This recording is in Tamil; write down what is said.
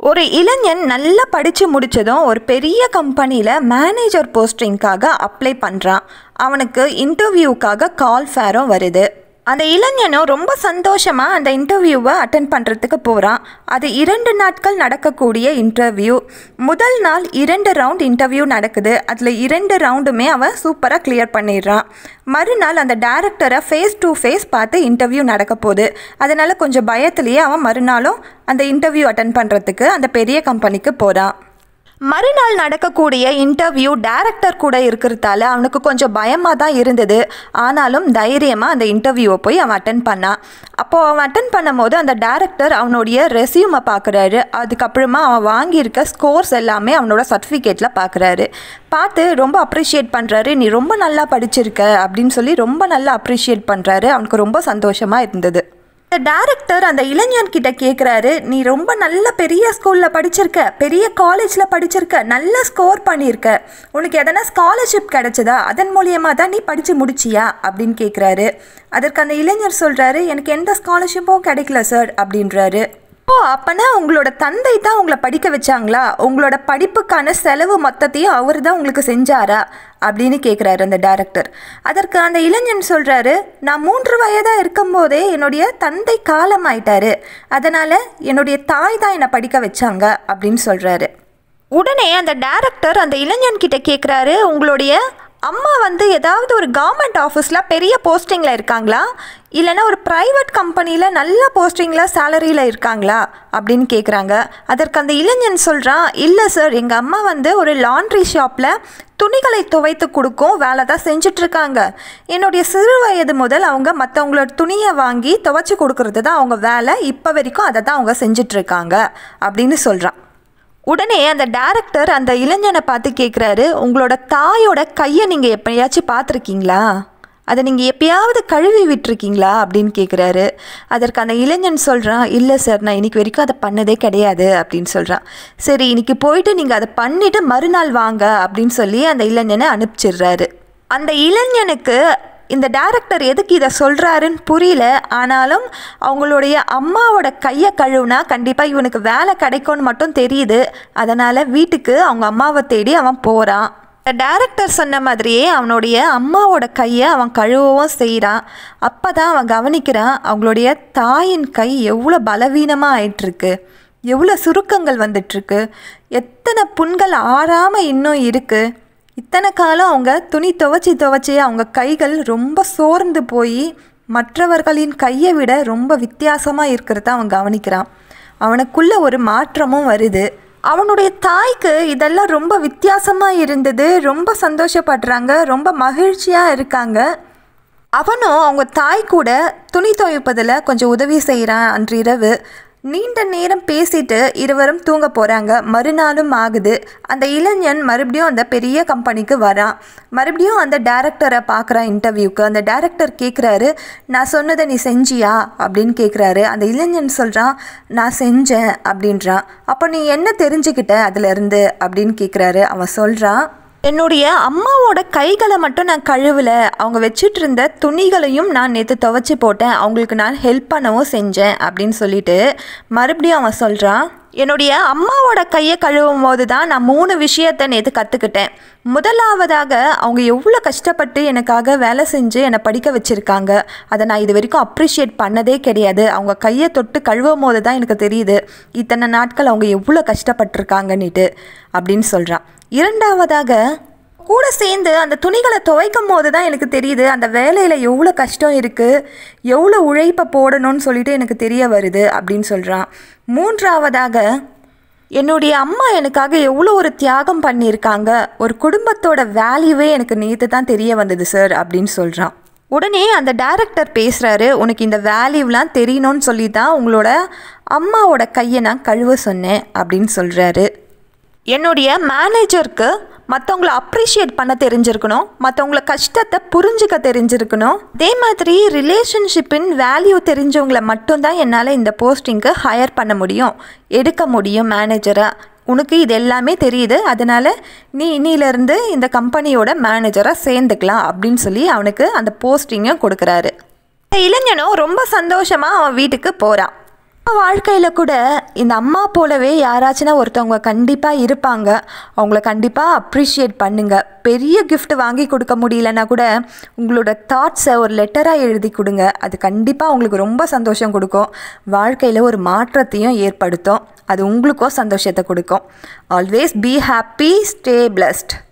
ஒரு இளைஞன் நல்லா படித்து முடித்ததும் ஒரு பெரிய கம்பெனியில் மேனேஜர் போஸ்டிங்காக அப்ளை பண்ணுறான் அவனுக்கு இன்டர்வியூக்காக கால் ஃபேரும் வருது அந்த இளைஞனும் ரொம்ப சந்தோஷமாக அந்த இன்டர்வியூவை அட்டன் பண்ணுறதுக்கு போகிறான் அது இரண்டு நாட்கள் நடக்கக்கூடிய இன்டர்வியூ முதல் நாள் இரண்டு ரவுண்ட் இன்டர்வியூ நடக்குது அதில் இரண்டு ரவுண்டுமே அவன் சூப்பராக கிளியர் பண்ணிடுறான் மறுநாள் அந்த டேரக்டரை ஃபேஸ் டு ஃபேஸ் பார்த்து இன்டர்வியூ நடக்க போகுது அதனால் கொஞ்சம் பயத்துலேயே அவன் மறுநாளும் அந்த இன்டர்வியூ அட்டன் பண்ணுறதுக்கு அந்த பெரிய கம்பெனிக்கு போகிறான் மறுநாள் நடக்கக்கூடிய இன்டர்வியூ டேரக்டர் கூட இருக்கிறதால அவனுக்கு கொஞ்சம் பயமாக தான் இருந்தது ஆனாலும் தைரியமாக அந்த இன்டர்வியூவை போய் அவன் அட்டன் பண்ணான் அப்போது அவன் அட்டன் பண்ணும்போது அந்த டேரக்டர் அவனுடைய ரெசியூமை பார்க்குறாரு அதுக்கப்புறமா அவன் வாங்கியிருக்க ஸ்கோர்ஸ் எல்லாமே அவனோட சர்டிஃபிகேட்டில் பார்க்குறாரு பார்த்து ரொம்ப அப்ரிஷியேட் பண்ணுறாரு நீ ரொம்ப நல்லா படிச்சிருக்க அப்படின்னு சொல்லி ரொம்ப நல்லா அப்ரிஷியேட் பண்ணுறாரு அவனுக்கு ரொம்ப சந்தோஷமாக இருந்தது இந்த டேரக்டர் அந்த இளைஞன் கிட்ட கேட்குறாரு நீ ரொம்ப நல்ல பெரிய ஸ்கூலில் படிச்சிருக்க பெரிய காலேஜில் படிச்சிருக்க நல்ல ஸ்கோர் பண்ணியிருக்க உனக்கு எதனா ஸ்காலர்ஷிப் கிடைச்சதா அதன் மூலியமாக தான் நீ படித்து முடிச்சியா அப்படின்னு கேட்குறாரு அதற்கு அந்த இளைஞர் சொல்கிறாரு எனக்கு எந்த ஸ்காலர்ஷிப்பும் கிடைக்கல சார் அப்படின்றாரு ஓ அப்பனா உங்களோட தந்தை தான் உங்களை படிக்க வச்சாங்களா உங்களோட படிப்புக்கான செலவு மொத்தத்தையும் அவர் தான் உங்களுக்கு செஞ்சாரா அப்படின்னு கேட்குறாரு அந்த டேரக்டர் அதற்கு அந்த இளைஞன் சொல்கிறாரு நான் மூன்று வயதாக இருக்கும்போதே என்னுடைய தந்தை காலமாயிட்டாரு அதனால் என்னுடைய தாய் தான் என்னை படிக்க வச்சாங்க அப்படின்னு சொல்கிறாரு உடனே அந்த டேரக்டர் அந்த இளைஞன் கிட்ட கேட்குறாரு உங்களுடைய அம்மா வந்து ஏதாவது ஒரு கவர்மெண்ட் ஆஃபீஸில் பெரிய போஸ்டிங்கில் இருக்காங்களா இல்லைன்னா ஒரு ப்ரைவேட் கம்பெனியில் நல்ல போஸ்டிங்கில் சேலரியில் இருக்காங்களா அப்படின்னு கேட்குறாங்க அதற்கு அந்த இளைஞன் சொல்கிறான் இல்லை சார் எங்கள் அம்மா வந்து ஒரு லாண்ட்ரி ஷாப்பில் துணிகளை துவைத்து கொடுக்கும் வேலை தான் செஞ்சிட்ருக்காங்க என்னுடைய சிறு வயது முதல் அவங்க மற்றவங்களோட துணியை வாங்கி துவைச்சி கொடுக்கறது தான் அவங்க வேலை இப்போ வரைக்கும் அதை தான் அவங்க செஞ்சிட்ருக்காங்க அப்படின்னு சொல்கிறான் உடனே அந்த டேரக்டர் அந்த இளைஞனை பார்த்து கேட்குறாரு உங்களோட தாயோட கையை நீங்கள் எப்பயாச்சும் பார்த்துருக்கீங்களா அதை நீங்கள் எப்பயாவது கழுவி விட்டுருக்கீங்களா அப்படின்னு கேட்குறாரு அதற்கு அந்த இளைஞன் சொல்கிறான் இல்லை சார் நான் இன்னைக்கு வரைக்கும் அதை பண்ணதே கிடையாது அப்படின்னு சொல்கிறான் சரி இன்னைக்கு போயிட்டு நீங்கள் அதை பண்ணிவிட்டு மறுநாள் வாங்க அப்படின்னு சொல்லி அந்த இளைஞனை அனுப்பிச்சிடுறாரு அந்த இளைஞனுக்கு இந்த டேரக்டர் எதுக்கு இதை சொல்கிறாருன்னு புரியல ஆனாலும் அவங்களுடைய அம்மாவோட கையை கழுவுனா கண்டிப்பாக இவனுக்கு வேலை கிடைக்கும்னு மட்டும் தெரியுது அதனால் வீட்டுக்கு அவங்க அம்மாவை தேடி அவன் போகிறான் டேரக்டர் சொன்ன மாதிரியே அவனுடைய அம்மாவோட கையை அவன் கழுவவும் செய்கிறான் அப்போ தான் அவன் கவனிக்கிறான் அவங்களுடைய தாயின் கை எவ்வளோ பலவீனமாக ஆயிட்டுருக்கு எவ்வளோ சுருக்கங்கள் வந்துட்டுருக்கு எத்தனை புண்கள் ஆறாமல் இன்னும் இருக்குது இத்தனை காலம் அவங்க துணி துவைச்சி துவைச்சி அவங்க கைகள் ரொம்ப சோர்ந்து போய் மற்றவர்களின் கையை விட ரொம்ப வித்தியாசமாக இருக்கிறத அவன் கவனிக்கிறான் அவனுக்குள்ள ஒரு மாற்றமும் வருது அவனுடைய தாய்க்கு இதெல்லாம் ரொம்ப வித்தியாசமாக இருந்தது ரொம்ப சந்தோஷப்படுறாங்க ரொம்ப மகிழ்ச்சியாக இருக்காங்க அவனும் அவங்க தாய் கூட துணி துவைப்பதில் கொஞ்சம் உதவி செய்கிறான் அன்று இரவு நீண்ட நேரம் பேசிட்டு இருவரும் தூங்க போகிறாங்க மறுநாளும் ஆகுது அந்த இளைஞன் மறுபடியும் அந்த பெரிய கம்பெனிக்கு வரான் மறுபடியும் அந்த டேரக்டரை பார்க்குறான் இன்டர்வியூக்கு அந்த டேரக்டர் கேட்குறாரு நான் சொன்னதை நீ செஞ்சியா அப்படின்னு கேட்குறாரு அந்த இளைஞன் சொல்கிறான் நான் செஞ்சேன் அப்படின்றான் அப்போ நீ என்ன தெரிஞ்சுக்கிட்ட அதுலேருந்து அப்படின்னு கேட்குறாரு அவன் சொல்கிறான் என்னுடைய அம்மாவோட கைகளை மட்டும் நான் கழுவல அவங்க வச்சுட்டு இருந்த துணிகளையும் நான் நேற்று துவைச்சி போட்டேன் அவங்களுக்கு நான் ஹெல்ப் பண்ணவும் செஞ்சேன் அப்படின்னு சொல்லிட்டு மறுபடியும் அவன் சொல்கிறான் என்னுடைய அம்மாவோட கையை கழுவும் போது தான் நான் மூணு விஷயத்தை நேற்று கற்றுக்கிட்டேன் முதலாவதாக அவங்க எவ்வளோ கஷ்டப்பட்டு எனக்காக வேலை செஞ்சு என்னை படிக்க வச்சுருக்காங்க அதை நான் இது வரைக்கும் அப்ரிஷியேட் பண்ணதே கிடையாது அவங்க கையை தொட்டு கழுவும் போது தான் எனக்கு தெரியுது இத்தனை நாட்கள் அவங்க எவ்வளோ கஷ்டப்பட்டிருக்காங்கன்னுட்டு அப்படின்னு சொல்கிறான் இரண்டாவதாக கூட சேர்ந்து அந்த துணிகளை துவைக்கும் போது தான் எனக்கு தெரியுது அந்த வேலையில் எவ்வளோ கஷ்டம் இருக்குது எவ்வளோ உழைப்பை போடணும்னு சொல்லிட்டு எனக்கு தெரிய வருது அப்படின்னு சொல்கிறான் மூன்றாவதாக என்னுடைய அம்மா எனக்காக எவ்வளோ ஒரு தியாகம் பண்ணியிருக்காங்க ஒரு குடும்பத்தோட வேல்யூவே எனக்கு நேற்று தான் தெரிய வந்தது சார் அப்படின்னு சொல்கிறான் உடனே அந்த டேரக்டர் பேசுகிறாரு உனக்கு இந்த வேல்யூலாம் தெரியணும்னு சொல்லி தான் உங்களோட அம்மாவோட கையை நான் கழுவ சொன்னேன் அப்படின்னு சொல்கிறாரு என்னுடைய மேனேஜருக்கு மற்றவங்கள அப்ரிஷியேட் பண்ண தெரிஞ்சிருக்கணும் மற்றவங்கள கஷ்டத்தை புரிஞ்சுக்க தெரிஞ்சிருக்கணும் அதே மாதிரி ரிலேஷன்ஷிப்பின் வேல்யூ தெரிஞ்சவங்கள மட்டும்தான் என்னால் இந்த போஸ்டிங்க்கு ஹையர் பண்ண முடியும் எடுக்க முடியும் மேனேஜராக உனக்கு இது எல்லாமே தெரியுது அதனால் நீ இன்னிலேருந்து இந்த கம்பெனியோட மேனேஜராக சேர்ந்துக்கலாம் அப்படின்னு சொல்லி அவனுக்கு அந்த போஸ்டிங்கை கொடுக்குறாரு இந்த இளைஞனும் ரொம்ப சந்தோஷமாக அவன் வீட்டுக்கு போகிறான் வாழ்க்கையில் கூட இந்த அம்மா போலவே யாராச்சுன்னா ஒருத்தவங்க கண்டிப்பாக இருப்பாங்க அவங்கள கண்டிப்பாக அப்ரிஷியேட் பண்ணுங்கள் பெரிய gift வாங்கி கொடுக்க முடியலன்னா கூட உங்களோட தாட்ஸை ஒரு லெட்டராக எழுதி கொடுங்க அது கண்டிப்பாக உங்களுக்கு ரொம்ப சந்தோஷம் கொடுக்கும் வாழ்க்கையில் ஒரு மாற்றத்தையும் ஏற்படுத்தும் அது உங்களுக்கும் சந்தோஷத்தை கொடுக்கும் always be happy stay blessed